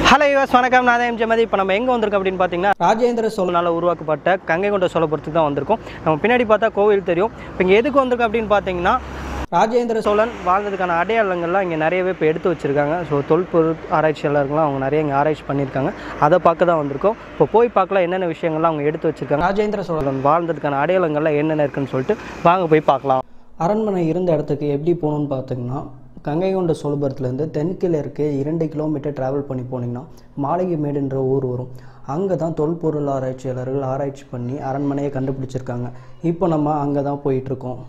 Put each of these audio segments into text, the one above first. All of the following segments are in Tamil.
ஹலோ யுவஸ் வணக்கம் நான் தான் எம் ஜெமதி இப்போ நம்ம எங்கே வந்திருக்கோம் அப்படின்னு பார்த்தீங்கன்னா ராஜேந்திர சோழனால் உருவாக்கப்பட்ட கங்கை கொண்ட சோழபுரத்துக்கு தான் வந்திருக்கோம் நம்ம பின்னாடி பார்த்தா கோவில் தெரியும் இப்போ இங்கே எதுக்கு வந்திருக்கோம் அப்படின்னு பார்த்தீங்கன்னா ராஜேந்திர சோழன் வாழ்ந்ததுக்கான அடையாளங்கள்லாம் இங்கே நிறையவே இப்போ எடுத்து வச்சுருக்காங்க ஸோ தொல்பொருள் ஆராய்ச்சியாளர்கள்லாம் அவங்க நிறைய இங்கே ஆராய்ச்சி பண்ணியிருக்காங்க அதை பார்க்க தான் வந்திருக்கோம் இப்போ போய் பார்க்கலாம் என்னென்ன விஷயங்கள்லாம் அவங்க எடுத்து வச்சுருக்காங்க ராஜேந்திர சோழன் வாழ்ந்ததுக்கான அடையாளங்கள்லாம் என்னென்ன இருக்குன்னு சொல்லிட்டு வாங்க போய் பார்க்கலாம் அரண்மனை இருந்த இடத்துக்கு எப்படி போகணும்னு பார்த்தீங்கன்னா கங்கை கொண்ட சோழபுரத்துலேருந்து தென்கில் இருக்க இரண்டு கிலோமீட்டர் ட்ராவல் பண்ணி போனீங்கன்னா மாளிகை மேடுன்ற ஊர் வரும் அங்கே தான் தொல்பொருள் ஆராய்ச்சியாளர்கள் ஆராய்ச்சி பண்ணி அரண்மனையை கண்டுபிடிச்சிருக்காங்க இப்போ நம்ம அங்கே தான் போயிட்டுருக்கோம்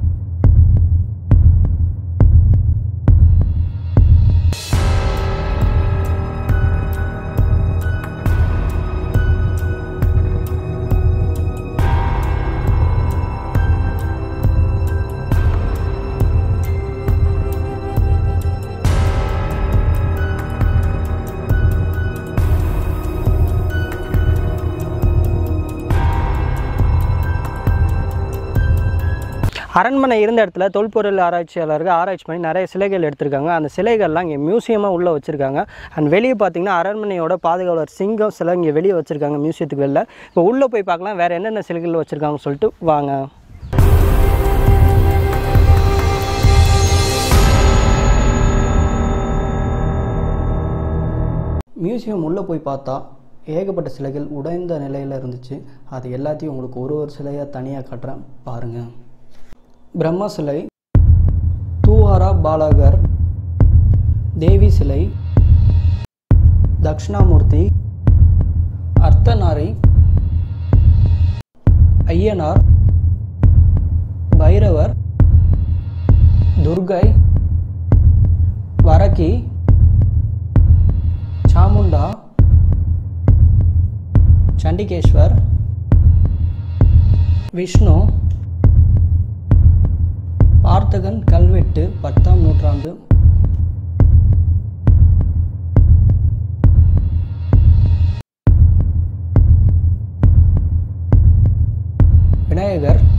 அரண்மனை இருந்த இடத்துல தொல்பொருள் ஆராய்ச்சியாளர்கள் ஆராய்ச்சி பண்ணி நிறைய சிலைகள் எடுத்திருக்காங்க அந்த சிலைகள்லாம் இங்கே மியூசியமாக உள்ளே வச்சுருக்காங்க அண்ட் வெளியே பார்த்தீங்கன்னா அரண்மனையோட பாதுகாவலர் சிங்கம் சிலை இங்கே வெளியே வச்சுருக்காங்க மியூசியத்துக்கு வெளில இப்போ உள்ளே போய் பார்க்கலாம் வேறு என்னென்ன சிலைகள் வச்சுருக்காங்கன்னு சொல்லிட்டு வாங்க மியூசியம் உள்ளே போய் பார்த்தா ஏகப்பட்ட சிலைகள் உடைந்த நிலையில் இருந்துச்சு அது எல்லாத்தையும் உங்களுக்கு ஒரு ஒரு சிலையாக தனியாக காட்டுறேன் பாருங்கள் பிரம்ம சிலை தூஹாரா பாலகர் தேவி சிலை தக்ஷணாமூர்த்தி அர்த்தநாரி ஐயனார் பைரவர் துர்கை வரக்கி சாமுண்டா சண்டிகேஸ்வர் விஷ்ணு பார்த்தகன் கல்வெட்டு பத்தாம் நூற்றாண்டு விநாயகர்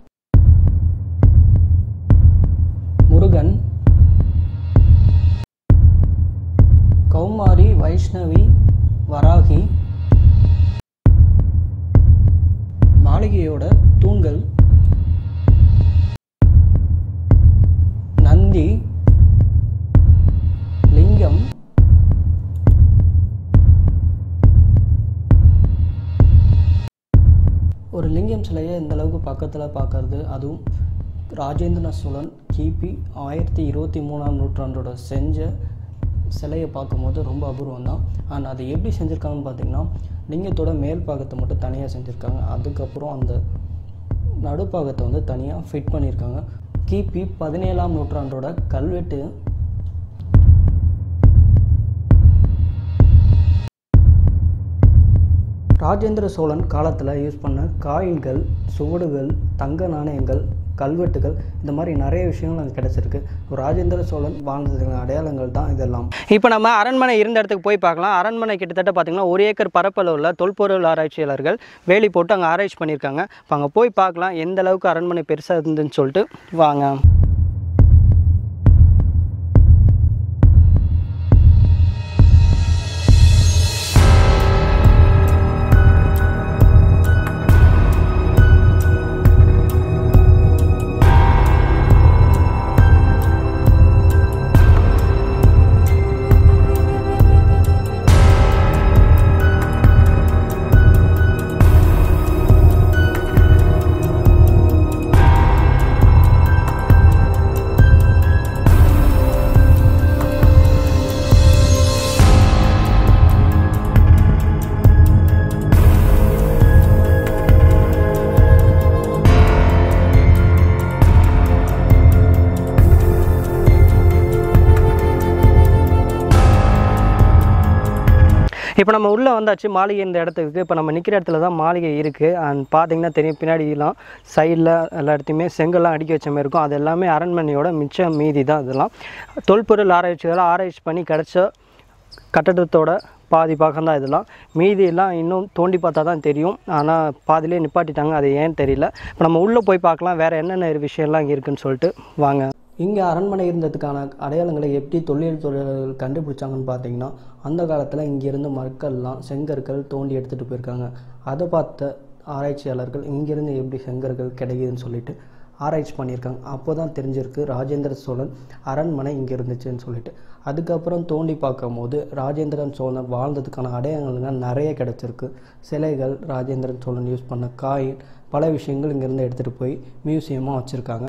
முருகன் கௌமாரி வைஷ்ணவி வராகி மாளிகையோட தூண்கள் நந்தி லிங்கம் ஒரு லிங்கம் சிலையை இந்த அளவுக்கு பக்கத்தில் பார்க்கறது அதுவும் ராஜேந்திர சோழன் கிபி ஆயிரத்தி இருபத்தி மூணாம் நூற்றாண்டோட செஞ்ச சிலையை பார்க்கும்போது ரொம்ப அபூர்வம் தான் ஆனால் அதை எப்படி செஞ்சுருக்காங்கன்னு பார்த்தீங்கன்னா லிங்கத்தோட மேல் பாகத்தை மட்டும் தனியாக செஞ்சுருக்காங்க அதுக்கப்புறம் அந்த நடுப்பாகத்தை வந்து தனியாக ஃபிட் பண்ணியிருக்காங்க கிபி பதினேழாம் நூற்றாண்டோட கல்வெட்டு ராஜேந்திர சோழன் காலத்தில் யூஸ் பண்ண காயின்கள் சுவடுகள் தங்க நாணயங்கள் கல்வெட்டுகள் இந்த மாதிரி நிறைய விஷயங்கள் அங்கே கிடச்சிருக்கு ராஜேந்திர சோழன் வாழ்ந்ததுக்கான அடையாளங்கள் தான் இதெல்லாம் இப்போ நம்ம அரண்மனை இருந்த இடத்துக்கு போய் பார்க்கலாம் அரண்மனை கிட்டத்தட்ட பார்த்திங்கன்னா ஒரு ஏக்கர் பரப்பளவில் தொல்பொருள் ஆராய்ச்சியாளர்கள் வேலி போட்டு அங்கே ஆராய்ச்சி பண்ணியிருக்காங்க இப்போ அங்கே போய் பார்க்கலாம் எந்த அளவுக்கு அரண்மனை பெருசாக இருந்துன்னு சொல்லிட்டு வாங்க இப்போ நம்ம உள்ளே வந்தாச்சு மாளிகை இந்த இடத்துக்கு இப்போ நம்ம நிற்கிற இடத்துல தான் மாளிகை இருக்குது அண்ட் பார்த்தீங்கன்னா தெரியும் பின்னாடிலாம் சைடில் எல்லா இடத்தையுமே செங்கல்லாம் அடுக்கி வச்ச மாதிரி இருக்கும் அது எல்லாமே அரண்மனையோட மிச்ச மீதி தான் இதெல்லாம் தொல்பொருள் ஆராய்ச்சியாளர் ஆராய்ச்சி பண்ணி கிடச்ச கட்டடத்தோட பாதி பாகம் தான் இதெல்லாம் மீதியெல்லாம் இன்னும் தோண்டி பார்த்தா தான் தெரியும் ஆனால் பாதியிலே நிப்பாட்டிட்டாங்க அது ஏன்னு தெரியல இப்போ நம்ம உள்ளே போய் பார்க்கலாம் வேறு என்னென்ன விஷயம்லாம் இங்கே இருக்குன்னு சொல்லிட்டு வாங்க இங்கே அரண்மனை இருந்ததுக்கான அடையாளங்களை எப்படி தொல்லியல் தொழிலாளர்கள் கண்டுபிடிச்சாங்கன்னு பார்த்தீங்கன்னா அந்த காலத்தில் இங்கேருந்து மக்கள்லாம் செங்கற்கள் தோண்டி எடுத்துகிட்டு போயிருக்காங்க அதை பார்த்த ஆராய்ச்சியாளர்கள் இங்கேருந்து எப்படி செங்கற்கள் கிடைக்குதுன்னு சொல்லிட்டு ஆராய்ச்சி பண்ணியிருக்காங்க அப்போ தான் தெரிஞ்சிருக்கு ராஜேந்திர சோழன் அரண்மனை இங்கே இருந்துச்சுன்னு சொல்லிட்டு அதுக்கப்புறம் தோண்டி பார்க்கும்போது ராஜேந்திரன் சோழன் வாழ்ந்ததுக்கான அடையாளங்கள் நிறைய கிடச்சிருக்கு சிலைகள் ராஜேந்திரன் சோழன் யூஸ் பண்ண காயின் பல விஷயங்கள் இங்கேருந்து எடுத்துகிட்டு போய் மியூசியமாக வச்சுருக்காங்க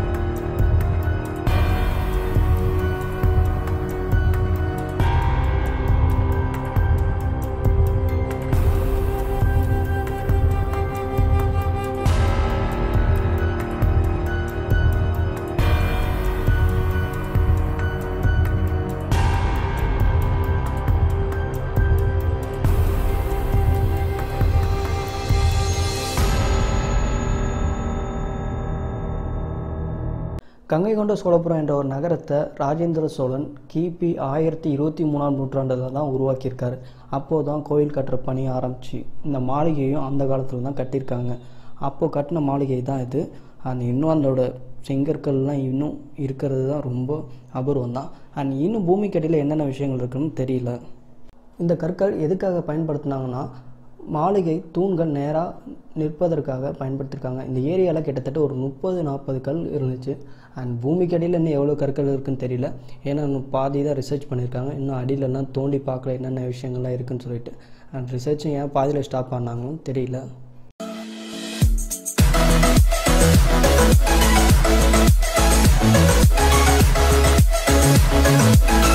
கங்கை கொண்ட சோழபுரம் என்ற ஒரு நகரத்தை ராஜேந்திர சோழன் கிபி ஆயிரத்தி இருபத்தி மூணாம் நூற்றாண்டில் தான் உருவாக்கியிருக்காரு அப்போது தான் கோயில் கட்டுற பணி ஆரம்பிச்சு இந்த மாளிகையும் அந்த காலத்தில் தான் கட்டியிருக்காங்க அப்போது கட்டின மாளிகை தான் இது அண்ட் இன்னும் அதோட செங்கற்கள்லாம் இன்னும் இருக்கிறது தான் ரொம்ப அபூர்வம் தான் அண்ட் இன்னும் பூமிக்கடியில் என்னென்ன விஷயங்கள் இருக்குன்னு தெரியல இந்த கற்கள் எதுக்காக பயன்படுத்தினாங்கன்னா மாளிகை தூண்கள் நேராக நிற்பதற்காக பயன்படுத்தியிருக்காங்க இந்த ஏரியாவில் கிட்டத்தட்ட ஒரு முப்பது நாற்பது கல் இருந்துச்சு அண்ட் பூமிக்கடியில் இன்னும் எவ்வளோ கற்கள் இருக்குன்னு தெரியல ஏன்னா இன்னும் பாதி தான் ரிசர்ச் பண்ணியிருக்காங்க இன்னும் அடியிலலாம் தோண்டி பார்க்கல என்னென்ன விஷயங்கள்லாம் இருக்குன்னு சொல்லிட்டு அண்ட் ரிசர்ச்சும் ஏன் பாதியில் ஸ்டாப் பண்ணாங்கன்னு தெரியல Thank